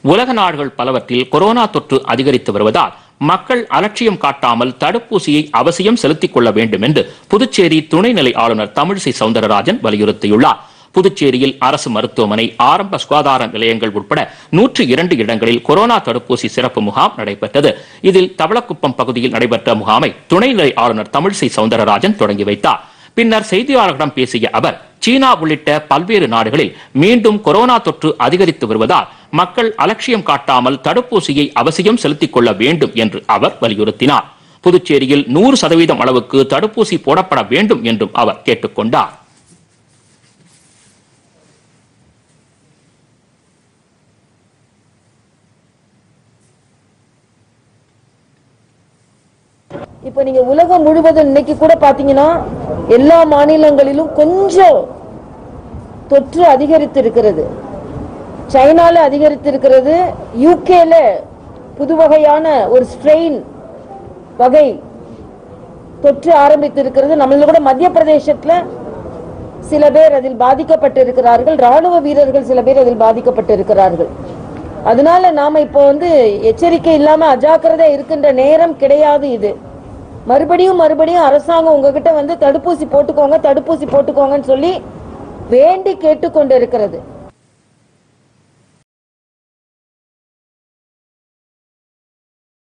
உலக நாடுகள் பலவற்றில் கொரோனா தொற்று அதிகரித்து வருவதால் மக்கள் அலட்சியம் காட்டாமல் தடுப்பூசியை அவசியம் செலுத்திக் கொள்ள வேண்டும் என்று புதுச்சேரி துணைநிலை ஆளுநர் தமிழிசை சவுந்தரராஜன் வலியுறுத்தியுள்ளார் புதுச்சேரியில் அரசு மருத்துவமனை ஆரம்ப சுகாதார நிலையங்கள் உட்பட நூற்று இரண்டு இடங்களில் கொரோனா தடுப்பூசி சிறப்பு முகாம் நடைபெற்றது இதில் தவளக்குப்பம் பகுதியில் நடைபெற்ற முகாமை துணைநிலை ஆளுநர் தமிழிசை சவுந்தரராஜன் தொடங்கி வைத்தார் பின்னர் செய்தியாளர்களிடம் பேசிய அவர் சீனா உள்ளிட்ட பல்வேறு நாடுகளில் மீண்டும் கொரோனா தொற்று அதிகரித்து வருவதால் மக்கள் அலட்சியம் காட்டாமல் தடுப்பூசியை அவசியம் செலுத்திக் கொள்ள வேண்டும் என்று அவர் வலியுறுத்தினார் புதுச்சேரியில் நூறு சதவீதம் அளவுக்கு தடுப்பூசி போடப்பட வேண்டும் என்றும் அவர் கேட்டுக்கொண்டார் இப்ப நீங்க உலகம் முழுவதும் இன்னைக்கு கூட பாத்தீங்கன்னா எல்லா மாநிலங்களிலும் கொஞ்சம் தொற்று அதிகரித்து இருக்கிறது சைனால அதிகரித்து இருக்கிறது யூகேல புது வகையான ஒரு ஸ்ட்ரெயின் வகை தொற்று ஆரம்பித்து இருக்கிறது நம்மள கூட மத்திய பிரதேசத்துல சில பேர் அதில் பாதிக்கப்பட்டிருக்கிறார்கள் ராணுவ வீரர்கள் சில பேர் அதில் பாதிக்கப்பட்டிருக்கிறார்கள் அதனால நாம இப்போ வந்து எச்சரிக்கை இல்லாம அஜாக்கிரதை இருக்கின்ற நேரம் கிடையாது இது மறுபடியும் மறுபடியும் அரசாங்கம் உங்ககிட்ட வந்து தடுப்பூசி போட்டுக்கோங்க தடுப்பூசி போட்டுக்கோங்கன்னு சொல்லி வேண்டி கேட்டுக்கொண்டு இருக்கிறது